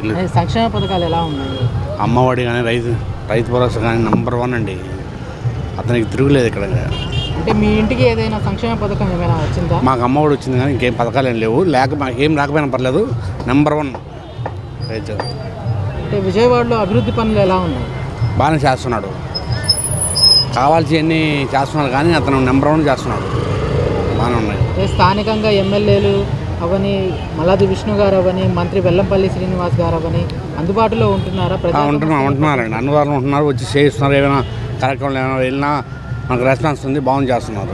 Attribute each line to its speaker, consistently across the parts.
Speaker 1: అదే సంక్షేమ పథకాలు ఎలా ఉన్నాయి
Speaker 2: అమ్మఒడి కానీ రైతు రైతు భరోసా కానీ నంబర్ వన్ అండి అతనికి తిరుగులేదు ఇక్కడ
Speaker 1: అంటే మీ ఇంటికి ఏదైనా సంక్షేమ పథకం ఏమైనా వచ్చిందా
Speaker 2: మాకు అమ్మఒడి వచ్చింది కానీ ఇంకేం పథకాలు ఏం లేవు లేక మాకు ఏం రాకపోయినా పర్లేదు నెంబర్ వన్ రైతు
Speaker 1: అంటే విజయవాడలో అభివృద్ధి పనులు ఎలా ఉన్నాయి
Speaker 2: బాగానే చేస్తున్నాడు కావాల్సినవన్నీ చేస్తున్నాడు కానీ అతను నెంబర్ వన్ చేస్తున్నాడు బాగానే ఉన్నాయి
Speaker 1: అంటే స్థానికంగా ఎమ్మెల్యేలు అవని మల్లాది విష్ణు గారు అవని మంత్రి వెల్లంపల్లి శ్రీనివాస్ గారు అవని అందుబాటులో ఉంటున్నారా
Speaker 2: ఆ,
Speaker 1: ప్రజా
Speaker 2: ఉంటున్నాం ఉంటున్నారండి అన్నదానం ఉంటున్నారు వచ్చి చేయిస్తున్నారు ఏమైనా కార్యక్రమాలు ఏమైనా వెళ్ళినా మనకు రెస్పాన్స్ ఉంది బాగుంది చేస్తున్నారు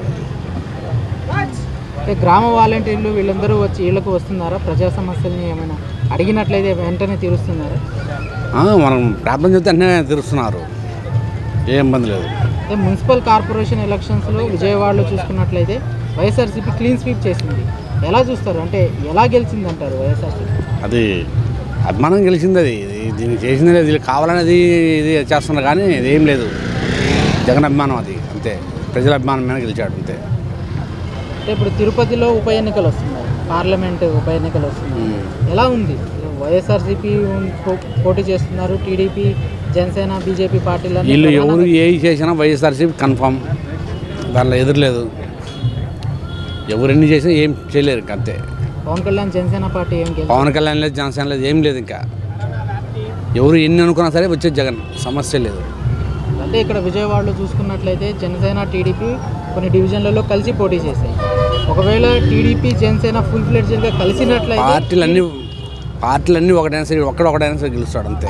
Speaker 1: అంటే గ్రామ వాలంటీర్లు వీళ్ళందరూ వచ్చి ఇళ్లకు వస్తున్నారా ప్రజా సమస్యల్ని ఏమైనా అడిగినట్లయితే వెంటనే తీరుస్తున్నారా
Speaker 2: ఆ, మనం ప్రార్థన చేస్తే అన్నీ తీరుస్తున్నారు ఏ ఇబ్బంది లేదు
Speaker 1: అంటే మున్సిపల్ కార్పొరేషన్ ఎలక్షన్స్లో విజయవాడలో చూసుకున్నట్లయితే వైఎస్ఆర్సీపీ క్లీన్ స్వీప్ చేసింది ఎలా చూస్తారు అంటే ఎలా గెలిచింది అంటారు వైఎస్ఆర్సీపీ
Speaker 2: అది అభిమానం గెలిచింది అది ఇది దీనికి చేసింది లేదు వీళ్ళు కావాలనేది ఇది చేస్తున్నారు కానీ ఇది ఏం లేదు జగన్ అభిమానం అది అంతే ప్రజల అభిమానం మీద గెలిచాడు అంతే
Speaker 1: అంటే ఇప్పుడు తిరుపతిలో ఉప ఎన్నికలు వస్తున్నాయి పార్లమెంట్ ఉప ఎన్నికలు వస్తున్నాయి
Speaker 2: ఉమ్.
Speaker 1: ఎలా ఉంది వైఎస్ఆర్సీపీ పో- పోటీ చేస్తున్నారు టీడీపీ జనసేన బీజేపీ పార్టీలు అన్నీ
Speaker 2: వీళ్ళు
Speaker 1: ప్రధానంగా-
Speaker 2: ఎవరు ఏ చేసినా వైఎస్ఆర్సీపీ కన్ఫామ్ దానిలో ఎదురులేదు ఎవరు ఎన్ని చేసినా ఏం చేయలేరు ఇంక అంతే
Speaker 1: పవన్ కళ్యాణ్ జనసేన పార్టీ ఏం గెలుస్తుంది
Speaker 2: పవన్ కళ్యాణ్ లేదు జనసేన లేదు ఏం లేదు ఇంకా ఎవరు ఎన్ని అనుకున్నా సరే వచ్చేది జగన్ సమస్య లేదు
Speaker 1: అంటే ఇక్కడ విజయవాడలో చూసుకున్నట్లయితే జనసేన టీడీపీ కొన్ని డివిజన్లలో కలిసి పోటీ చేశాయి ఒకవేళ టీడీపీ జనసేన ఫుల్ ఫ్లెడ్జ్గా కలిసినట్లయితే
Speaker 2: పార్టీలన్నీ పార్టీలన్నీ ఒకటైనా సరే ఒక్కడ ఒకటైనా సరే గెలుస్తాడు అంతే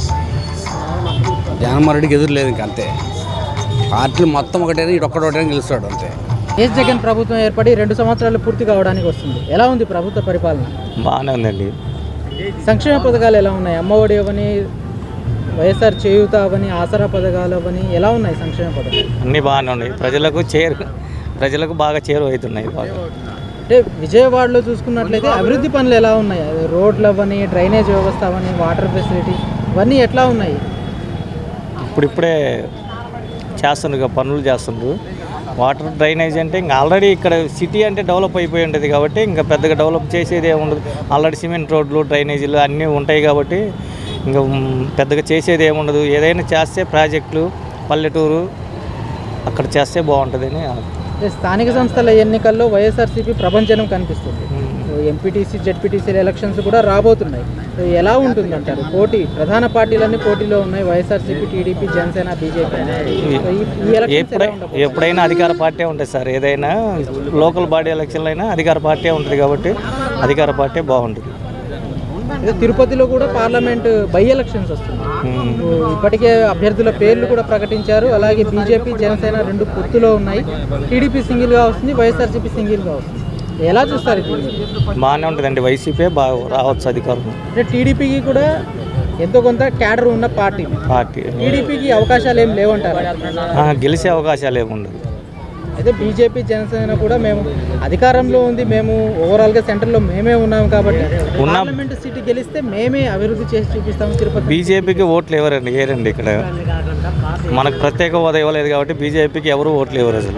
Speaker 2: జగన్మోహన్ రెడ్డికి ఎదురు లేదు ఇంకా అంతే పార్టీలు మొత్తం ఒకటైనా ఇటు ఒక్కడ ఒకటైనా గెలుస్తాడు అంతే
Speaker 1: ఎస్ జగన్ ప్రభుత్వం ఏర్పడి రెండు సంవత్సరాలు పూర్తి కావడానికి వస్తుంది ఎలా ఉంది ప్రభుత్వ పరిపాలన
Speaker 3: బాగానే ఉందండి
Speaker 1: సంక్షేమ పథకాలు ఎలా ఉన్నాయి అమ్మఒడి అవని వైఎస్ఆర్ చేయూత అవని ఆసరా పథకాలు అవని ఎలా ఉన్నాయి సంక్షేమ పథకాలు
Speaker 3: అన్నీ బాగానే ఉన్నాయి ప్రజలకు చేరు ప్రజలకు బాగా చేరువవుతున్నాయి బాగా
Speaker 1: అంటే విజయవాడలో చూసుకున్నట్లయితే అభివృద్ధి పనులు ఎలా ఉన్నాయి అదే రోడ్లు అవని డ్రైనేజ్ వ్యవస్థ అవని వాటర్ ఫెసిలిటీ ఇవన్నీ ఎట్లా ఉన్నాయి
Speaker 3: ఇప్పుడిప్పుడే చేస్తుండ్రు ఇక పనులు చేస్తుండ్రు వాటర్ డ్రైనేజ్ అంటే ఇంకా ఆల్రెడీ ఇక్కడ సిటీ అంటే డెవలప్ అయిపోయి ఉంటుంది కాబట్టి ఇంకా పెద్దగా డెవలప్ చేసేది ఏమి ఉండదు ఆల్రెడీ సిమెంట్ రోడ్లు డ్రైనేజీలు అన్నీ ఉంటాయి కాబట్టి ఇంకా మ్, పెద్దగా చేసేది ఏముండదు ఏదైనా చేస్తే ప్రాజెక్టులు పల్లెటూరు అక్కడ చేస్తే బాగుంటుందని
Speaker 1: అంటే స్థానిక సంస్థల ఎన్నికల్లో వైఎస్ఆర్సీపీ ప్రపంచనం కనిపిస్తుంది ఎంపీటీసీ జెడ్పీటీసీ ఎలక్షన్స్ కూడా రాబోతున్నాయి సో ఎలా ఉంటుంది అంటారు పోటీ ప్రధాన పార్టీలన్నీ పోటీలో ఉన్నాయి YSRCP TDP Janasena BJP so ఈ- ఈ ఎలక్షన్స్
Speaker 3: ఎప్పుడై
Speaker 1: ఎలా ఉండబోతున్నాయి?
Speaker 3: ఎప్పుడైనా అధికార పార్టీ ఉంటుంది సార్ ఏదైనా లోకల్ బాడీ ఎలక్షన్లు అయినా అధికార పార్టీ ఉంటుంది కాబట్టి అధికార పార్టీ బాగుంటుంది
Speaker 1: అదే తిరుపతిలో కూడా పార్లమెంట్ బై ఎలక్షన్స్ వస్తున్నాయి
Speaker 3: మ్మ్.
Speaker 1: సో ఇప్పటికే అభ్యర్థుల పేర్లు కూడా ప్రకటించారు అలాగే బీజేపీ జనసేన రెండు పొత్తులో ఉన్నాయి టీడీపీ సింగిల్గా వస్తుంది వైఎస్ఆర్సీపీ సింగిల్గా వస్తుంది ఎలా చూస్తారు ఇది
Speaker 3: బాగానే ఉంటుందండి వైసీపీ బాగా రావచ్చు అధికారం
Speaker 1: అంటే టీడీపీకి కూడా ఎంతో కొంత క్యాడర్ ఉన్న పార్టీ
Speaker 3: పార్టీ
Speaker 1: టీడీపీకి అవకాశాలు ఏం లేవంటారు
Speaker 3: ఆ, గెలిచే అవకాశాలు ఏముండదు
Speaker 1: అయితే బీజేపీ జనసేన కూడా మేము అధికారంలో ఉంది మేము ఓవరాల్గా సెంటర్లో మేమే ఉన్నాం కాబట్టి
Speaker 3: ఉన్నాం.
Speaker 1: పార్లమెంట్ సీట్ గెలిస్తే మేమే అభివృద్ధి చేసి చూపిస్తాం తిరుపతి
Speaker 3: బీజేపీకి ఓట్లు ఎవరండి ఏరండి ఇక్కడ మనకు ప్రత్యేక హోదా ఇవ్వలేదు కాబట్టి బీజేపీకి ఎవరు ఓట్లు ఇవ్వరు అసలు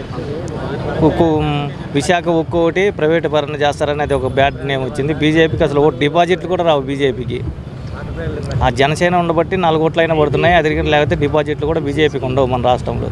Speaker 3: ఉక్కు విశాఖ ఉక్కు ఒకటి ప్రైవేట్ పరణ చేస్తారని అది ఒక బ్యాడ్ నేమ్ వచ్చింది బీజేపీకి అసలు ఓటు డిపాజిట్లు కూడా రావు బీజేపీకి ఆ జనసేన ఉండబట్టి నాలుగు ఓట్లు అయినా పడుతున్నాయి అది లేకపోతే డిపాజిట్లు కూడా బీజేపీకి ఉండవు మన రాష్ట్రంలో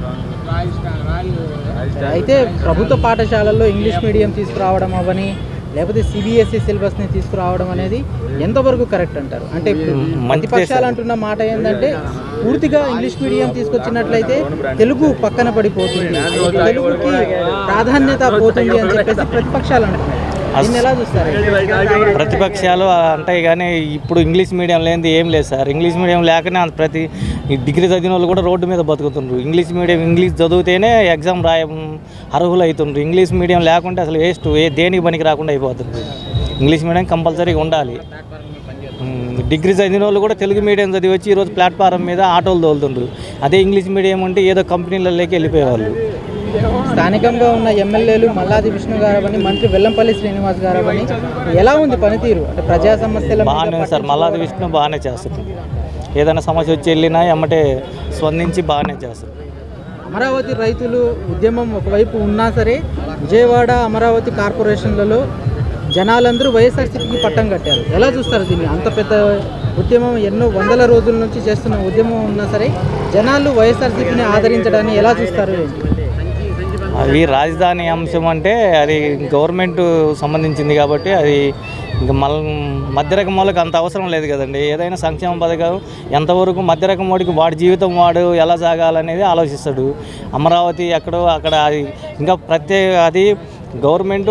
Speaker 1: అయితే ప్రభుత్వ పాఠశాలల్లో ఇంగ్లీష్ మీడియం తీసుకురావడం అవని లేకపోతే సిబిఎస్ఈ సిలబస్ని తీసుకురావడం అనేది ఎంతవరకు కరెక్ట్ అంటారు అంటే ఇప్పుడు
Speaker 3: మంచి
Speaker 1: ప్రతిపక్షాలు అంటున్న మాట ఏంటంటే పూర్తిగా ఇంగ్లీష్ మీడియం తీసుకొచ్చినట్లయితే తెలుగు పక్కన పడిపోతుంది తెలుగుకి ప్రాధాన్యత పోతుంది అని చెప్పేసి ప్రతిపక్షాలు అంటున్నాయి దీన్ని ఎలా చూస్తారు
Speaker 3: ప్రతిపక్షాలు అంటాయి కానీ ఇప్పుడు ఇంగ్లీష్ మీడియం లేనిది ఏం లేదు సార్ ఇంగ్లీష్ మీడియం లేకనే అంత ప్రతి ఈ డిగ్రీ చదివిన వాళ్ళు కూడా రోడ్డు మీద బతుకుతుండ్రు ఇంగ్లీష్ మీడియం ఇంగ్లీష్ చదివితేనే ఎగ్జామ్ రాయ అర్హులు అవుతుండ్రు ఇంగ్లీష్ మీడియం లేకుంటే అసలు వేస్ట్ ఏ దేనికి పనికి రాకుండా అయిపోతుంది ఇంగ్లీష్ మీడియం కంపల్సరీగా ఉండాలి ఉమ్, డిగ్రీ చదివిన వాళ్ళు కూడా తెలుగు మీడియం చదివి వచ్చి ఈరోజు ప్లాట్ఫారం మీద ఆటోలు తోలుతుండ్రు అదే ఇంగ్లీష్ మీడియం ఉంటే ఏదో కంపెనీలలోకి వెళ్ళిపోయేవాళ్ళు
Speaker 1: స్థానికంగా ఉన్న ఎమ్మెల్యేలు మల్లాది విష్ణు గారు అని మంత్రి వెల్లంపల్లి శ్రీనివాస్ గారు అని ఎలా ఉంది పనితీరు అంటే ప్రజా సమస్యల మీద
Speaker 3: బాగానే ఉంది సార్ మల్లాది విష్ణు బాగానే చేస్తుంది ఏదైనా సమస్య వచ్చి వెళ్ళినా ఎమ్మటే స్పందించి బాగానే చేస్తుంది
Speaker 1: అమరావతి రైతులు ఉద్యమం ఒకవైపు ఉన్నా సరే విజయవాడ అమరావతి కార్పొరేషన్లలో జనాలందరూ వైఎస్ఆర్సీపీకి పట్టం కట్టారు ఎలా చూస్తారు దీన్ని అంత పెద్ద ఉద్యమం ఎన్నో వందల రోజుల నుంచి చేస్తున్న ఉద్యమం ఉన్నా సరే జనాలు వైఎస్ఆర్సీపీని ఆదరించడాన్ని ఎలా చూస్తారు ఏంటి?
Speaker 3: అవి రాజధాని అంశం అంటే అది గవర్నమెంట్ సంబంధించింది కాబట్టి అది ఇంకా మల్ మధ్యరకం వాళ్ళకి అంత అవసరం లేదు కదండి ఏదైనా సంక్షేమ పథకం ఎంతవరకు మధ్యరకం వాడికి వాడి జీవితం వాడు ఎలా సాగాలనేది ఆలోచిస్తాడు అమరావతి ఎక్కడో అక్కడ అది ఇంకా ప్రత్యేక అది గవర్నమెంట్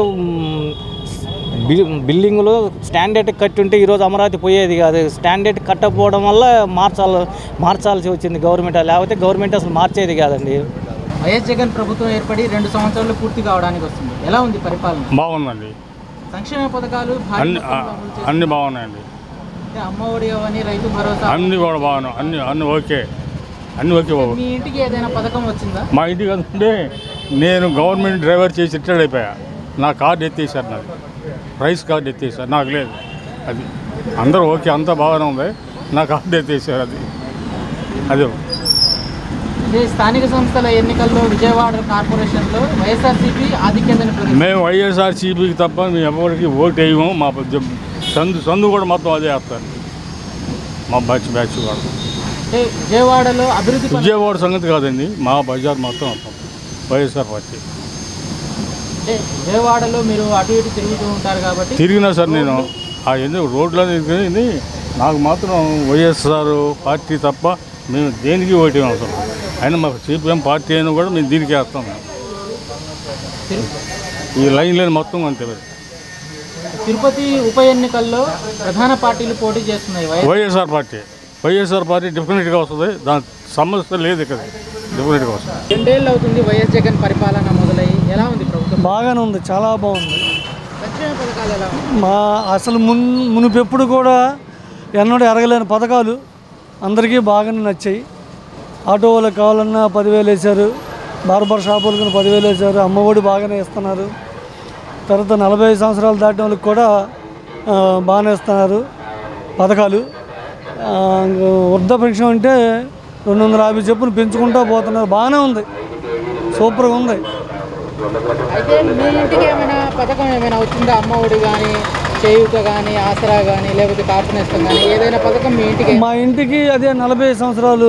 Speaker 3: బిల్ బిల్డింగులు స్టాండర్డ్ కట్టి ఉంటే ఈరోజు అమరావతి పోయేది కాదు స్టాండర్డ్ కట్టకపోవడం వల్ల మార్చాలి మార్చాల్సి వచ్చింది గవర్నమెంట్ లేకపోతే గవర్నమెంట్ అసలు మార్చేది కాదండి
Speaker 1: వైఎస్ జగన్ ప్రభుత్వం ఏర్పడి రెండు సంవత్సరాలు పూర్తి కావడానికి వస్తుంది ఎలా ఉంది పరిపాలన
Speaker 4: బాగుందండి
Speaker 1: సంక్షేమ పథకాలు భారీ
Speaker 4: అన్ని
Speaker 1: మొత్తంలో అమలు చేస్తున్నారు.
Speaker 4: అన్ని బాగున్నాయండి
Speaker 1: అంటే అమ్మ ఒడి అవని రైతు భరోసా
Speaker 4: అన్ని కూడా బాగున్నాయి అన్ని అన్ని ఓకే అన్ని ఓకే బాబు
Speaker 1: మీ ఇంటికి ఏదైనా పథకం వచ్చిందా
Speaker 4: మా ఇంటికి అంటే నేను గవర్నమెంట్ డ్రైవర్ చేసి రిటైర్డ్ అయిపోయా నా కార్డు ఎత్తేసారు నాది రైస్ కార్డు ఎత్తేసారు నాకు లేదు అది అందరూ ఓకే అంతా బాగానే ఉంది నా కార్డు ఎత్తేసారు అది అదే
Speaker 1: ఇదే స్థానిక సంస్థల ఎన్నికల్లో విజయవాడ కార్పొరేషన్లో వైఎస్ఆర్సీపీ ఆధిక్యతను పెరిగింది
Speaker 4: మేము వైఎస్ఆర్సీపీకి తప్ప మేము ఎవరికి ఓటు వేయము మా పెద్ద- సందు సందు కూడా మొత్తం అదే వేస్తారు మా బ్యాచ్ బ్యాచ్ కూడా
Speaker 1: అంటే విజయవాడలో అభివృద్ధి పనులు
Speaker 4: విజయవాడ సంగతి కాదండి మా బజార్ మొత్తం మొత్తం వైఎస్ఆర్ పార్టీ
Speaker 1: అంటే విజయవాడలో మీరు అటు ఇటు తిరుగుతూ ఉంటారు కాబట్టి
Speaker 4: తిరిగినా సార్ నేను ఆ ఎందుకు రోడ్లో తిరిగి నాకు మాత్రం వైఎస్ఆర్ పార్టీ తప్ప మేము దేనికి ఓటు అవసరం అయినా మాకు సిపిఎం పార్టీ అయినా కూడా మేము దీనికి వేస్తాం మేము.
Speaker 1: తిరు-
Speaker 4: ఈ లైన్లో మొత్తం అంతే మరి.
Speaker 1: తిరుపతి ఉప ఎన్నికల్లో ప్రధాన పార్టీలు పోటీ చేస్తున్నాయి YS
Speaker 4: YSR party YSR party డెఫినెట్గా వస్తుంది దాని సమస్య లేదు ఇక్కడ డెఫినెట్గా వస్తుంది
Speaker 1: రెండేళ్ళు అవుతుంది వైఎస్ జగన్ పరిపాలన మొదలై ఎలా ఉంది ప్రభుత్వం
Speaker 5: బాగానే ఉంది చాలా బాగుంది
Speaker 1: సంక్షేమ పథకాలు ఎలా ఉంది
Speaker 5: మా అసలు మున్ మునుపెప్పుడు కూడా ఎన్నడూ ఎరగలేని పథకాలు అందరికీ బాగానే నచ్చాయి ఆటో వాళ్ళకి కావాలన్నా పదివేలు వేశారు బార్బర్ షాపులకు పదివేలు వేశారు అమ్మఒడి బాగానే ఇస్తున్నారు తర్వాత నలభై ఐదు సంవత్సరాలు దాటిన వాళ్ళకి కూడా ఆ, బాగానే ఇస్తున్నారు పథకాలు ఆ, వృద్ధ పెన్షన్ అంటే రెండు వందల యాభై చెప్పును పెంచుకుంటూ పోతున్నారు బాగానే ఉంది సూపర్గా ఉంది
Speaker 1: అయితే మీ ఇంటికి ఏమైనా పథకం ఏమైనా వచ్చిందా అమ్మ ఒడి కానీ చేయూత కానీ ఆసరా కానీ లేకపోతే కార్పొరేషన్ కానీ ఏదైనా పథకం మీ ఇంటికి
Speaker 5: మా ఇంటికి అదే నలభై సంవత్సరాలు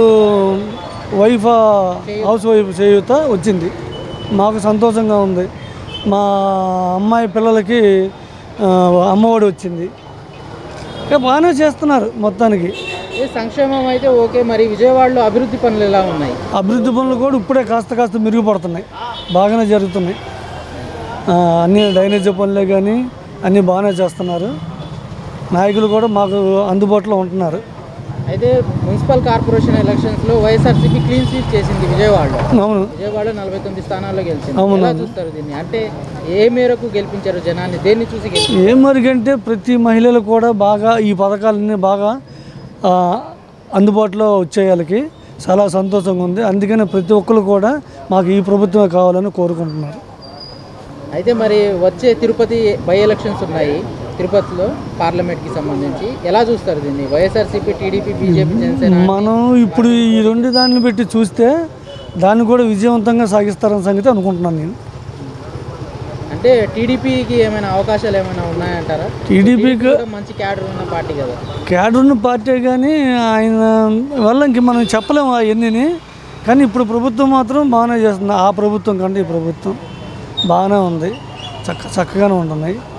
Speaker 5: వైఫ్ హౌస్ వైఫ్ చేయూత వచ్చింది మాకు సంతోషంగా ఉంది మా అమ్మాయి పిల్లలకి ఆ, అమ్మఒడి వచ్చింది ఇక బాగానే చేస్తున్నారు మొత్తానికి
Speaker 1: ఏ సంక్షేమం అయితే ఓకే మరి విజయవాడలో అభివృద్ధి పనులు ఎలా ఉన్నాయి
Speaker 5: అభివృద్ధి పనులు కూడా ఇప్పుడే కాస్త కాస్త మెరుగుపడుతున్నాయి బాగానే జరుగుతున్నాయి ఆ, అన్ని డ్రైనేజ్ పనులే కానీ అన్నీ బాగానే చేస్తున్నారు నాయకులు కూడా మాకు అందుబాటులో ఉంటున్నారు
Speaker 1: అయితే మున్సిపల్ కార్పొరేషన్ ఎలక్షన్స్లో వైఎస్ఆర్సీపీ క్లీన్ స్వీప్ చేసింది విజయవాడలో
Speaker 5: అవును
Speaker 1: విజయవాడ నలభై తొమ్మిది స్థానాల్లో గెలిచింది
Speaker 5: అవును.
Speaker 1: ఎలా చూస్తారు దీన్ని అంటే ఏ మేరకు గెలిపించారు జనాన్ని దేన్ని చూసి గెలిపించారు
Speaker 5: ఏం మరిగంటే ప్రతి మహిళలు కూడా బాగా ఈ పథకాలన్నీ బాగా ఆ, అందుబాటులో వచ్చేయాలకి చాలా సంతోషంగా ఉంది అందుకని ప్రతి ఒక్కరు కూడా మాకు ఈ ప్రభుత్వమే కావాలని కోరుకుంటున్నారు
Speaker 1: అయితే మరి వచ్చే తిరుపతి బై ఎలక్షన్స్ ఉన్నాయి తిరుపతిలో పార్లమెంట్కి సంబంధించి ఎలా చూస్తారు దీన్ని వైఎస్ఆర్సీపీ టీడీపీ బీజేపీ జనసేన
Speaker 5: మనం ఇప్పుడు ఈ రెండు దాన్ని పెట్టి చూస్తే దాన్ని కూడా విజయవంతంగా సాగిస్తారన్న సంగతి అనుకుంటున్నాను నేను
Speaker 1: అంటే టీడీపీకి ఏమైనా అవకాశాలు ఏమైనా ఉన్నాయంటారా
Speaker 5: టీడీపీకి
Speaker 1: కూడా మంచి క్యాడర్ ఉన్న పార్టీ కదా
Speaker 5: క్యాడర్ను పార్టీ కానీ ఆయన వల్ల ఇంక మనం చెప్పలేము అవన్నీ కానీ ఇప్పుడు ప్రభుత్వం మాత్రం బాగానే చేస్తుంది ఆ ప్రభుత్వం కంటే ఈ ప్రభుత్వం బాగానే ఉంది చక్క చక్కగానే ఉంటున్నాయి